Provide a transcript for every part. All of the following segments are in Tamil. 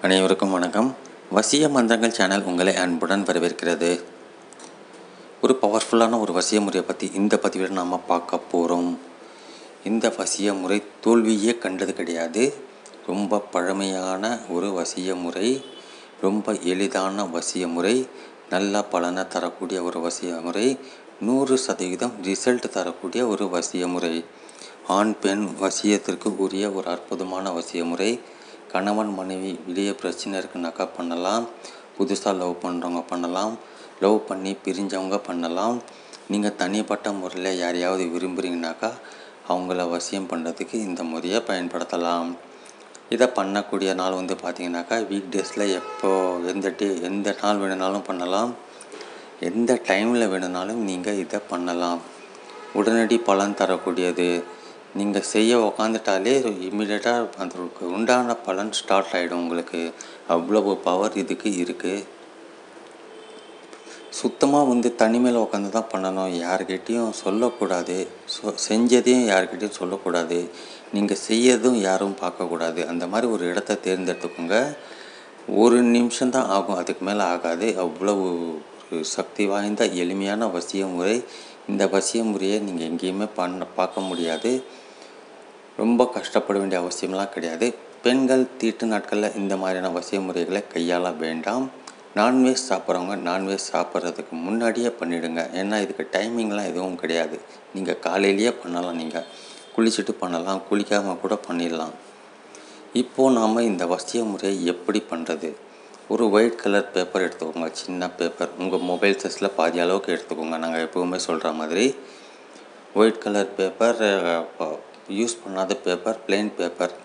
அனைவருக்கும் வணக்கம் வசிய மந்திரங்கள் சேனல் உங்களை அன்புடன் வரவேற்கிறது ஒரு பவர்ஃபுல்லான ஒரு வசிய முறையை பற்றி இந்த பதிவில் நாம் பார்க்க போகிறோம் இந்த வசிய முறை தோல்வியே கண்டது கிடையாது ரொம்ப பழமையான ஒரு வசிய முறை ரொம்ப எளிதான வசிய முறை நல்ல பலனை தரக்கூடிய ஒரு வசிய முறை நூறு சதவீதம் ரிசல்ட் தரக்கூடிய ஒரு வசிய முறை ஆண் பெண் வசியத்திற்கு உரிய ஒரு அற்புதமான வசிய முறை கணவன் மனைவி வெளியே பிரச்சனை இருக்குனாக்கா பண்ணலாம் புதுசாக லவ் பண்ணுறவங்க பண்ணலாம் லவ் பண்ணி பிரிஞ்சவங்க பண்ணலாம் நீங்கள் தனிப்பட்ட முறையில் யாரையாவது விரும்புகிறீங்கனாக்கா அவங்கள வசியம் பண்ணுறதுக்கு இந்த முறையை பயன்படுத்தலாம் இதை பண்ணக்கூடிய நாள் வந்து பார்த்தீங்கன்னாக்கா வீக் டேஸில் எப்போ எந்த டே எந்த நாள் வேணுனாலும் பண்ணலாம் எந்த டைமில் வேணுனாலும் நீங்கள் இதை பண்ணலாம் உடனடி பலன் தரக்கூடியது நீங்கள் செய்ய உக்காந்துட்டாலே இம்மிடியட்டாக அதற்கு உண்டான பலன் ஸ்டார்ட் ஆகிடும் உங்களுக்கு அவ்வளவு பவர் இதுக்கு இருக்குது சுத்தமாக வந்து தனிமையில் உட்காந்து தான் பண்ணணும் யார்கிட்டேயும் சொல்லக்கூடாது சொ செஞ்சதையும் யார்கிட்டேயும் சொல்லக்கூடாது நீங்கள் செய்யறதும் யாரும் பார்க்கக்கூடாது அந்த மாதிரி ஒரு இடத்த தேர்ந்தெடுத்துக்கோங்க ஒரு நிமிஷம்தான் ஆகும் அதுக்கு மேலே ஆகாது அவ்வளவு ஒரு சக்தி வாய்ந்த எளிமையான வசிய முறை இந்த வசிய முறையை நீங்கள் எங்கேயுமே பண்ண பார்க்க முடியாது ரொம்ப கஷ்டப்பட வேண்டிய அவசியம்லாம் கிடையாது பெண்கள் தீட்டு நாட்களில் இந்த மாதிரியான வசிய முறைகளை கையாள வேண்டாம் நான்வெஜ் சாப்பிட்றவங்க நான்வெஜ் சாப்பிட்றதுக்கு முன்னாடியே பண்ணிவிடுங்க ஏன்னா இதுக்கு டைமிங்லாம் எதுவும் கிடையாது நீங்கள் காலையிலேயே பண்ணலாம் நீங்கள் குளிச்சுட்டு பண்ணலாம் குளிக்காமல் கூட பண்ணிடலாம் இப்போது நாம் இந்த வசிய முறையை எப்படி பண்ணுறது ஒரு ஒயிட் கலர் பேப்பர் எடுத்துக்கோங்க சின்ன பேப்பர் உங்கள் மொபைல் சைஸில் பாதி அளவுக்கு எடுத்துக்கோங்க நாங்கள் எப்போவுமே சொல்கிற மாதிரி ஒயிட் கலர் பேப்பர் யூஸ் பண்ணாத பேப்பர் பிளெயின் பேப்பர்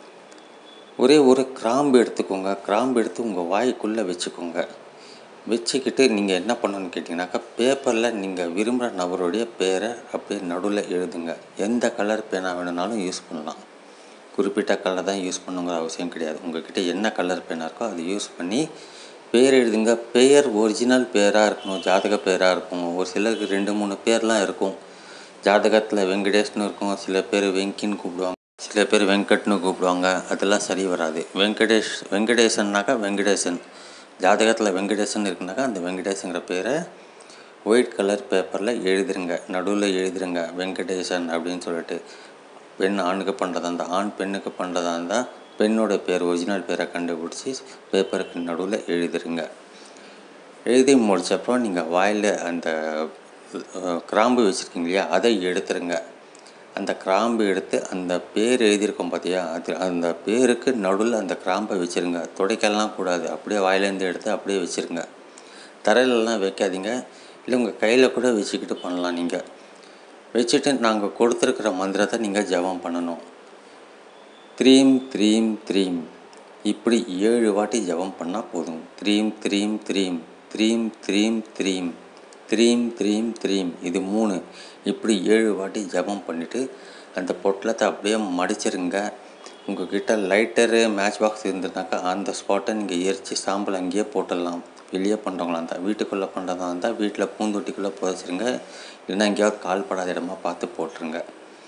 ஒரே ஒரு கிராம்பு எடுத்துக்கோங்க கிராம்பு எடுத்து உங்கள் வாய்க்குள்ளே வச்சுக்கோங்க வச்சுக்கிட்டு நீங்கள் என்ன பண்ணணும்னு கேட்டிங்கனாக்கா பேப்பரில் நீங்கள் விரும்புகிற நபருடைய பேரை அப்படியே நடுவில் எழுதுங்க எந்த கலர் பேனா வேணுனாலும் யூஸ் பண்ணலாம் குறிப்பிட்ட கலர் தான் யூஸ் பண்ணுங்கிற அவசியம் கிடையாது உங்கள்கிட்ட என்ன கலர் பேனா இருக்கோ அதை யூஸ் பண்ணி பேர் எழுதுங்க பெயர் ஒரிஜினல் பேராக இருக்கணும் ஜாதக பேராக இருக்கும் ஒரு சிலருக்கு ரெண்டு மூணு பேர்லாம் இருக்கும் ஜாதகத்தில் வெங்கடேஷ்னு இருக்கும் சில பேர் வெங்கின்னு கூப்பிடுவாங்க சில பேர் வெங்கட்னு கூப்பிடுவாங்க அதெல்லாம் சரி வராது வெங்கடேஷ் வெங்கடேசன்னாக்கா வெங்கடேசன் ஜாதகத்தில் வெங்கடேசன் இருக்குனாக்கா அந்த வெங்கடேசங்கிற பேரை ஒயிட் கலர் பேப்பரில் எழுதிருங்க நடுவில் எழுதிருங்க வெங்கடேசன் அப்படின்னு சொல்லிட்டு பெண் ஆணுக்கு பண்ணுறதா இருந்தால் ஆண் பெண்ணுக்கு பண்ணுறதா இருந்தால் பெண்ணோட பேர் ஒரிஜினல் பேரை கண்டுபிடிச்சி பேப்பருக்கு நடுவில் எழுதிருங்க எழுதி முடிச்சப்பறம் நீங்கள் வாயில் அந்த கிராம்பு வச்சுருக்கீங்க இல்லையா அதை எடுத்துருங்க அந்த கிராம்பு எடுத்து அந்த பேர் எழுதியிருக்கோம் பார்த்தியா அது அந்த பேருக்கு நடுவில் அந்த கிராம்பை வச்சுருங்க துடைக்கலாம் கூடாது அப்படியே வாயிலேருந்து எடுத்து அப்படியே வச்சுருங்க தரையிலலாம் வைக்காதீங்க இல்லை உங்கள் கையில் கூட வச்சுக்கிட்டு பண்ணலாம் நீங்கள் வச்சுட்டு நாங்கள் கொடுத்துருக்குற மந்திரத்தை நீங்கள் ஜபம் பண்ணணும் த்ரீம் த்ரீம் த்ரீம் இப்படி ஏழு வாட்டி ஜபம் பண்ணால் போதும் த்ரீம் த்ரீம் த்ரீம் த்ரீம் த்ரீம் த்ரீம் த்ரீம் த்ரீம் த்ரீம் இது மூணு இப்படி ஏழு வாட்டி ஜபம் பண்ணிவிட்டு அந்த பொட்டலத்தை அப்படியே மடிச்சிருங்க உங்கள்கிட்ட லைட்டரு மேட்ச் பாக்ஸ் இருந்ததுனாக்கா அந்த ஸ்பாட்டை நீங்கள் எரித்து சாம்பல் அங்கேயே போட்டுடலாம் வெளியே பண்ணுறவங்களா இருந்தால் வீட்டுக்குள்ளே பண்ணுறதா இருந்தால் வீட்டில் பூந்தொட்டிக்குள்ளே புதைச்சிருங்க இல்லைன்னா எங்கேயாவது கால் படாத இடமா பார்த்து போட்டுருங்க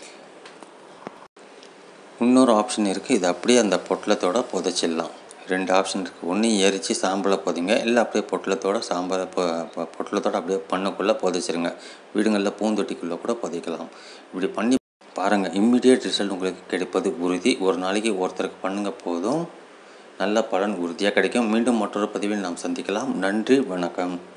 இன்னொரு ஆப்ஷன் இருக்குது இது அப்படியே அந்த பொட்டலத்தோட புதைச்சிடலாம் ரெண்டு ஆப்ஷன் இருக்குது ஒன்று எரித்து சாம்பலை புதைங்க இல்லை அப்படியே பொட்டலத்தோட சாம்பலை பொட்டலத்தோட அப்படியே பண்ணுக்குள்ளே புதைச்சிருங்க வீடுங்களில் பூந்தொட்டிக்குள்ளே கூட புதைக்கலாம் இப்படி பண்ணி பாருங்கள் இம்மிடியேட் ரிசல்ட் உங்களுக்கு கிடைப்பது உறுதி ஒரு நாளைக்கு ஒருத்தருக்கு பண்ணுங்க போதும் நல்ல பலன் உறுதியாக கிடைக்கும் மீண்டும் மற்றொரு பதிவில் நாம் சந்திக்கலாம் நன்றி வணக்கம்